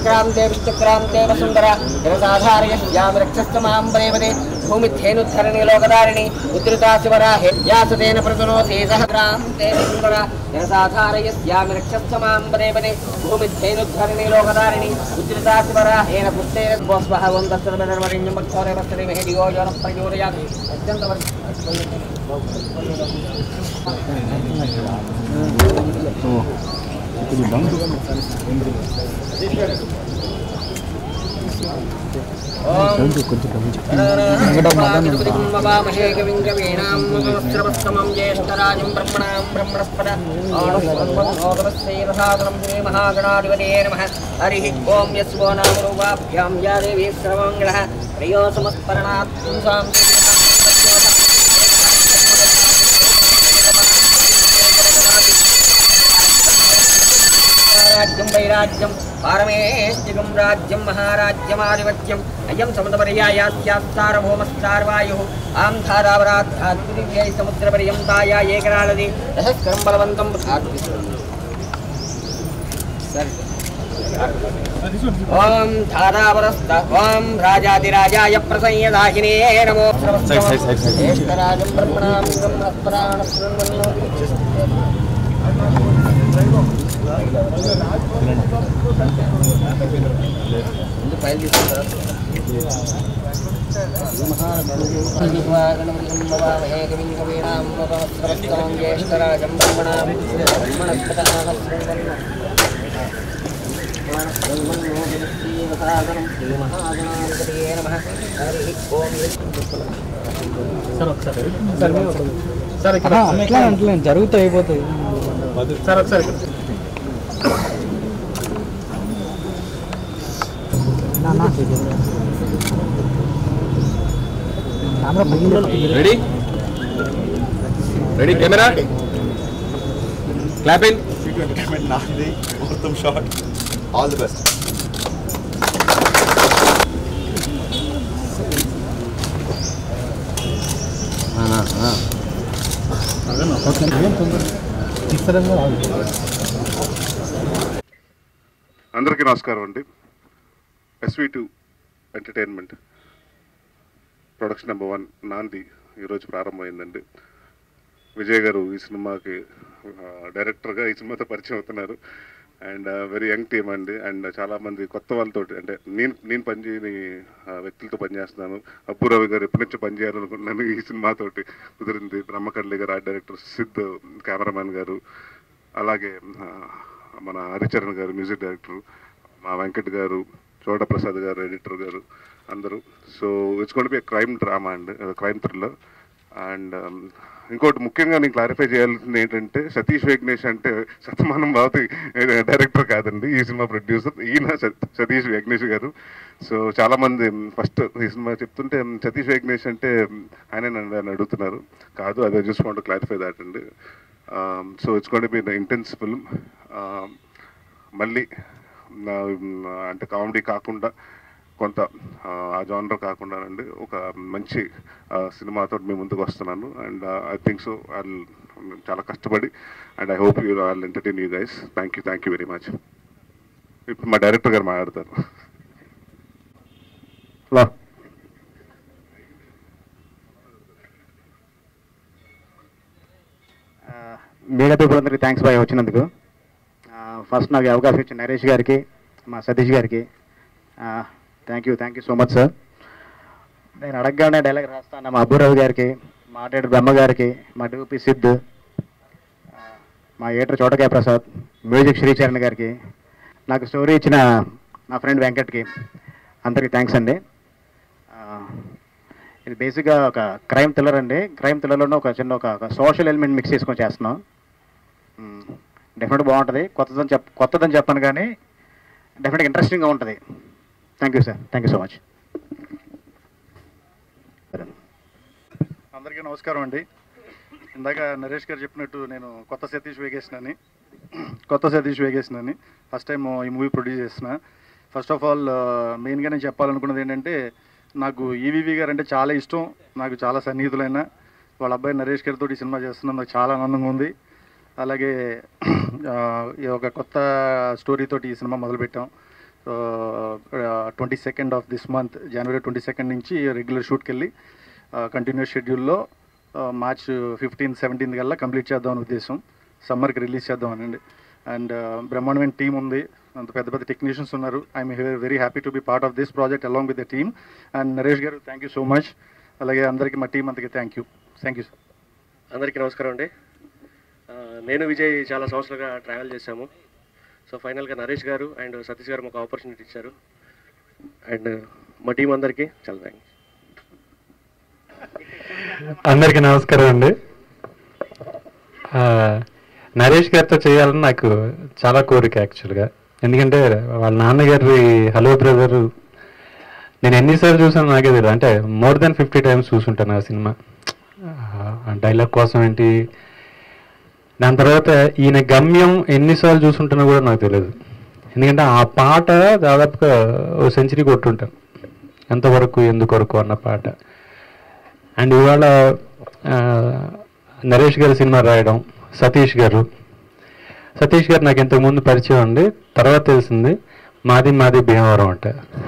విష్ణుక్రాంతే విష్ణుక్రాంతే వసుందర జనసాధారయస్యామి రక్షస్తమాం ప్రేమదే భూమిథేనుద్ధరణి లోకదారిణి ఉద్ధృతా శివరాహే వ్యాసతేన ప్రతునోతి సహగ్రాంతే సుందర జనసాధారయస్యామి రక్షస్తమాం ప్రేమదే భూమిథేనుద్ధరణి లోకదారిణి ఉద్ధృతా శివరాహేన పుస్తేన భోస్వహ ఓం దత్తరమణిం భక్తోరే వస్తరే మెహడియో యోన ప్రయోరయామి అత్యంత ేకవింకవీణాంస్రవస్తమం జ్యేష్ఠరాజం బ్రహ్మణాం బ్రహ్మణస్పద ఆనుస్వన్మోదరస్యైరసాదనం శ్రీమహాగణాధిపతే నమ హరి ఓం యస్వో నామరూపాభ్యాం యా దేవీ సర్వమంగళ ప్రియో సమస్మరణాత్ పుంసాం రాజ్యం వైరాజ్యం పారమేష్టికం రాజ్యం మహారాజ్యమాధిపత్యం అయం సముద్రపర్యాయాస్యాస్తారభౌమస్తార్వాయు ఆం ధారావరాధ్యాత్మిదివ్యై సముద్రపర్యంతాయ ఏకరాళది సహస్రం బలవంతం ఓం ధారావరస్త ఓం రాజాదిరాజాయ ప్రసంయదాహినే నమో జ్యేష్ఠరాజం బ్రహ్మణాం బ్రహ్మస్పరాణ ఫైల్ జ్యేష్ఠరాజం బ్రహ్మణాం అట్లా అంటే జరుగుతూ అయిపోతాయి సార్ ఒకసారి రెడీ రెడీ కెమెరా క్లాపింగ్ నాది మొత్తం షార్ట్ ఆల్ ది బెస్ట్ అందరికీ నమస్కారం అండి SV two entertainment production number one నాంది ఈరోజు ప్రారంభమైందండి విజయ్ గారు ఈ సినిమాకి ఆ, డైరెక్టర్గా ఈ సినిమాతో పరిచయం అవుతున్నారు అండ్ వెరీ యంగ్ టీమ్ అండి అండ్ చాలా మంది కొత్త వాళ్ళతో అంటే నేను నేను పనిచేయని ఆ, వ్యక్తులతో పనిచేస్తున్నాను అప్పు రవి గారు ఎప్పటి నుంచో పనిచేయాలనుకుంటున్నాను ఈ సినిమాతోటి కుదిరింది బ్రహ్మకర్లి గారు ఆర్ట్ డైరెక్టర్ సిద్ధ్ కెమెరామ్యాన్ గారు అలాగే ఆ, మన హరిచరణ్ గారు మ్యూజిక్ డైరెక్టర్ మా వెంకట్ గారు చోట ప్రసాద్ గారు ఎడిటర్ గారు అందరూ so it's got be crime drama అండి క్రైమ్ థ్రిల్లర్ అండ్ ఇంకోటి ముఖ్యంగా నేను క్లారిఫై చేయాల్సింది ఏంటంటే సతీష్ వేగ్నేష్ అంటే సతమానం బావతి డైరెక్టర్ కాదండి ఈ సినిమా ప్రొడ్యూసర్ ఈయన సత్- సతీష్ వేగ్నేష్ గారు సో చాలా మంది ఫస్ట్ ఈ సినిమా చెప్తుంటే సతీష్ వేగ్నేష్ అంటే ఆయన నన్ను నన్ను అడుగుతున్నారు కాదు అదే జస్ట్ వాంట్ క్లారిఫై దాట్ అండి so it's got be intense film మళ్ళీ నా- అంటే కామెడీ కాకుండా కొంత ఆ, ఆ జానర్ కాకుండా అండి ఒక మంచి ఆ, సినిమాతో మీ ముందుకు వస్తున్నాను and I think so I చాలా కష్టపడి and I hope you all entertain you guys thank you thank you very much ఇప్పుడు మా డైరెక్టర్ గారు మాట్లాడతారు హలో మీడియా పీపుల్ అందరికీ థ్యాంక్స్ బాయ్ వచ్చినందుకు ఫస్ట్ నాకు ఈ అవకాశం ఇచ్చిన నరేష్ గారికి మా సతీష్ గారికి thank you thank you so much sir నేను అడగగానే డైలాగ్ రాస్తాను మా అబ్బురావు గారికి మా ఆటేటర్ బ్రహ్మ గారికి మా డిపి సిద్ధ్ ఆ, మా ఏటర్ చోటకాయ ప్రసాద్ మ్యూజిక్ శ్రీచరణ్ గారికి నాకు స్టోరీ ఇచ్చిన నా ఫ్రెండ్ వెంకట్కి అందరికీ థ్యాంక్స్ అండి ఆ, ఇది బేసిక్గా ఒక క్రైమ్ థ్రిల్లర్ అండి క్రైమ్ థ్రిల్లర్లోనే ఒక చిన్న ఒక ఒక సోషల్ ఎలిమెంట్ మిక్స్ చేసుకొని చేస్తున్నాం డెఫినెట్ బాగుంటుంది కొత్తదని చెప్ కొత్తదని చెప్పను కానీ డెఫినెట్గా ఇంట్రెస్టింగ్గా ఉంటుంది thank you sir thank you so much అందరికీ నమస్కారం అండి ఇందాక నరేష్ గారు చెప్పినట్టు నేను కొత్త సతీష్ వేగేసినని కొత్త సతీష్ వేగేసినని ఫస్ట్ టైం ఈ మూవీ ప్రొడ్యూస్ చేసిన ఫస్ట్ ఆఫ్ ఆల్ మెయిన్గా నేను చెప్పాలనుకున్నది ఏంటంటే నాకు ఈవీవి గారు అంటే చాలా ఇష్టం నాకు చాలా సన్నిహితులైన వాళ్ళ అబ్బాయి నరేష్ గారితో ఈ సినిమా చేస్తున్నాను నాకు చాలా ఆనందంగా ఉంది అలాగే ఆ, ఈ ఒక కొత్త స్టోరీతోటి ఈ సినిమా మొదలుపెట్టాం twenty second of this month January twenty second నుంచి రెగ్యులర్ షూట్కి వెళ్ళి కంటిన్యూస్ షెడ్యూల్లో మార్చ్ ఫిఫ్టీన్ సెవెంటీన్ కల్లా కంప్లీట్ చేద్దాం అనే ఉద్దేశం సమ్మర్కి రిలీజ్ చేద్దాం అనండి అండ్ బ్రహ్మాండమైన టీం ఉంది అంత పెద్ద పెద్ద టెక్నీషియన్స్ ఉన్నారు I'm very happy to be part of this project along with the team and Naresh గారు థ్యాంక్ యూ సో మచ్ అలాగే అందరికీ మా టీం అంతకి thank you thank you sir అందరికీ నమస్కారం అండి ఆ, నేను విజయ్ చాలా సంవత్సరాలుగా ట్రావెల్ చేశాము సో ఫైనల్గా నరేష్ గారు అండ్ సతీష్ గారు మాకు ఆపర్చునిటీ ఇచ్చారు అండ్ మా టీం అందరికీ చాలా థ్యాంక్స్ అందరికీ నమస్కారం అండి ఆ, నరేష్ గారితో చేయాలని నాకు చాలా కోరిక యాక్చువల్గా ఎందుకంటే వాళ్ళ నాన్నగారి హలో బ్రదర్ నేను ఎన్నిసార్లు చూసాను నాకే తెలియదు అంటే మోర్ దెన్ ఫిఫ్టీ టైమ్స్ చూసుంటాను ఆ సినిమా ఆ డైలాగ్ కోసం ఏంటి దాని తర్వాత ఈయన గమ్యం ఎన్నిసార్లు చూసుంటానో కూడా నాకు తెలియదు ఎందుకంటే ఆ పాట దాదాపుగా ఓ సెంచరీ కొట్టుంటాను ఎంతవరకు ఎందుకొరకు అన్న పాట అండ్ ఇవాళ ఆ, నరేష్ గారి సినిమా రాయడం సతీష్ గారు సతీష్ గారు నాకు ఇంతకు ముందు పరిచయం అండి తర్వాత తెలిసింది మాది మాది భీమవరం అంట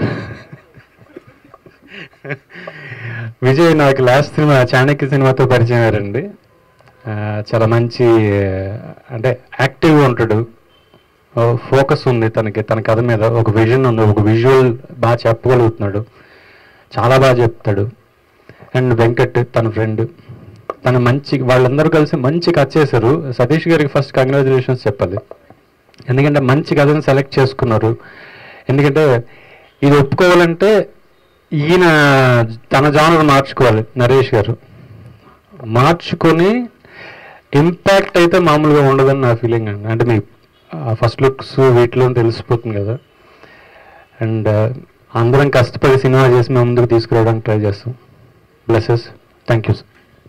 విజయ్ నాకు లాస్ట్ సినిమా చాణక్య సినిమాతో పరిచయం అయ్యారండి ఆ, చాలా మంచి అంటే యాక్టివ్గా ఉంటాడు ఫోకస్ ఉంది తనకి తన కథ మీద ఒక విజన్ ఉంది ఒక విజువల్ బాగా చెప్పగలుగుతున్నాడు చాలా బాగా చెప్తాడు అండ్ వెంకట్ తన ఫ్రెండ్ తన మంచి వాళ్ళందరూ కలిసి మంచి కథ చేశారు సతీష్ గారికి ఫస్ట్ కంగ్రాచులేషన్స్ చెప్పాలి ఎందుకంటే మంచి కథను సెలెక్ట్ చేసుకున్నారు ఎందుకంటే ఇది ఒప్పుకోవాలంటే ఈయన తన జానర్ మార్చుకోవాలి నరేష్ గారు మార్చుకొని ఇంపాక్ట్ అయితే మామూలుగా ఉండదని నా ఫీలింగ్ అండి అంటే మీ ఫస్ట్ లుక్స్ వీటిలో తెలిసిపోతుంది కదా అండ్ అందరం కష్టపడి సినిమా చేసి మేము ముందుకు తీసుకురావడానికి ట్రై చేస్తాం blesses thank you sir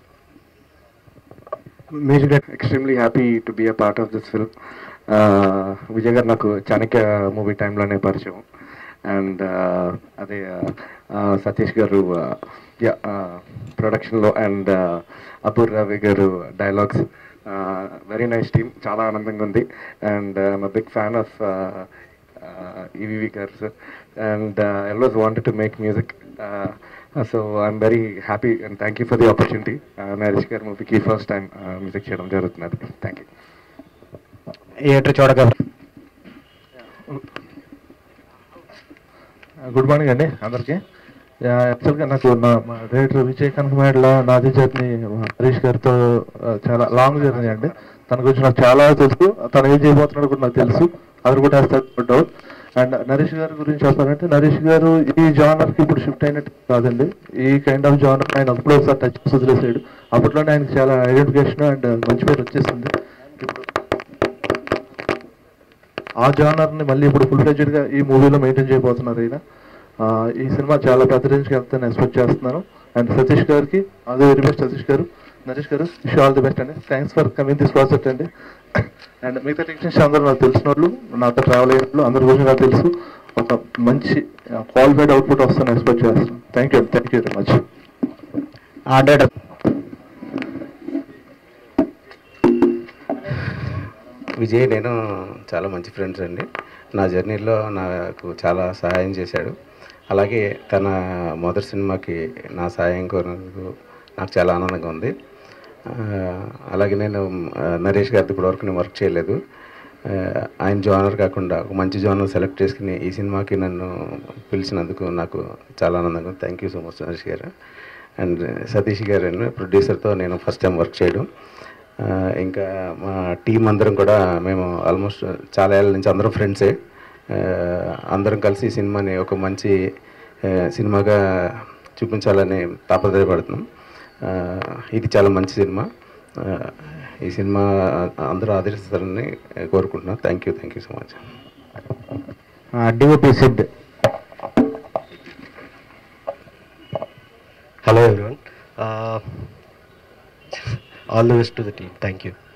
major extremely happy to be a part of this film Vijay గారు నాకు చాణక్య మూవీ టైంలోనే పరిచయం అండ్ అదే uh, సతీష్ గారు యా ప్రొడక్షన్లో అండ్ అపూర్ రవి గారు డైలాగ్స్ వెరీ నైస్ టీమ్ చాలా ఆనందంగా ఉంది and I'm big fan of EVV గారు sir and I was wanted to make music so I'm very happy and thank you for the opportunity Naresh గారి మూవీకి ఫస్ట్ టైం మ్యూజిక్ చేయడం జరుగుతున్నది thank you theatre చూడగలరు good morning అండి అందరికీ యాక్చువల్గా నాకు నా మా డైరెక్టర్ విజయ్ కనకమేడల నాది జర్నీ హరీష్ గారితో ఆ, చాలా లాంగ్ జర్నీ అండి తన గురించి నాకు చాలా తెలుసు తను ఏం చేయబోతున్నాడు కూడా నాకు తెలుసు అది కూడా డౌట్ అండ్ నరేష్ గారి గురించి చెప్పాలంటే నరేష్ గారు ఈ జానర్కి ఇప్పుడు షిఫ్ట్ అయినట్టు కాదండి ఈ కైండ్ ఆఫ్ జానర్ ఆయన అప్పుడు ఒకసారి టచ్ చేసి వదిలేసాడు అప్పట్లోనే ఆయనకి చాలా ఐడెంటిఫికేషన్ అండ్ మంచి పేరు వచ్చేసింది ఇప్పుడు ఆ జానర్ని మళ్ళీ ఇప్పుడు ఫుల్ గా ఈ మూవీలో మెయింటైన్ చేయబోతున్నారు ఈయన ఆ, ఈ సినిమా చాలా పెద్ద రేంజ్కి వెళ్తాను ఎక్స్పెక్ట్ చేస్తున్నాను అండ్ సతీష్ గారికి all the very best Satish గారు నరేష్ గారు విష్ ఆల్ ది బెస్ట్ అండి thanks for coming this project అండి అండ్ మిగతా టెక్నీషియన్స్ అందరూ నాకు తెలిసిన వాళ్ళు నాతో ట్రావెల్ అయిన వాళ్ళు అందరి గురించి నాకు తెలుసు ఒక మంచి క్వాలిఫైడ్ అవుట్పుట్ వస్తాను ఎక్స్పెక్ట్ చేస్తాను thank you thank you very much order Vijay నేను చాలా మంచి ఫ్రెండ్స్ అండి నా జర్నీలో నాకు చాలా సహాయం చేశాడు అలాగే తన మొదటి సినిమాకి నా సహాయం కోరినందుకు నాకు చాలా ఆనందంగా ఉంది ఆ, అలాగే నేను ఆ, నరేష్ గారితో ఇప్పటివరకు నేను వర్క్ చేయలేదు ఆ, ఆయన జోనర్ కాకుండా ఒక మంచి జోనర్ సెలెక్ట్ చేసుకుని ఈ సినిమాకి నన్ను పిలిచినందుకు నాకు చాలా ఆనందంగా ఉంది thank you so much Naresh గారు అండ్ సతీష్ గారు ప్రొడ్యూసర్తో నేను ఫస్ట్ టైం వర్క్ చేయడం ఆ, ఇంకా మా టీం అందరం కూడా మేము ఆల్మోస్ట్ చాలా ఏళ్ళ నుంచి అందరం ఫ్రెండ్సే ఆ, అందరం కలిసి ఈ సినిమాని ఒక మంచి ఆ, సినిమాగా చూపించాలని తాపత్రయపడుతున్నాం ఆ, ఇది చాలా మంచి సినిమా ఆ, ఈ సినిమా అందరూ ఆదరిస్తారని కోరుకుంటున్నాను thank you thank you so much DOP Sid Hello everyone. Uh, all the best to the team. Thank you.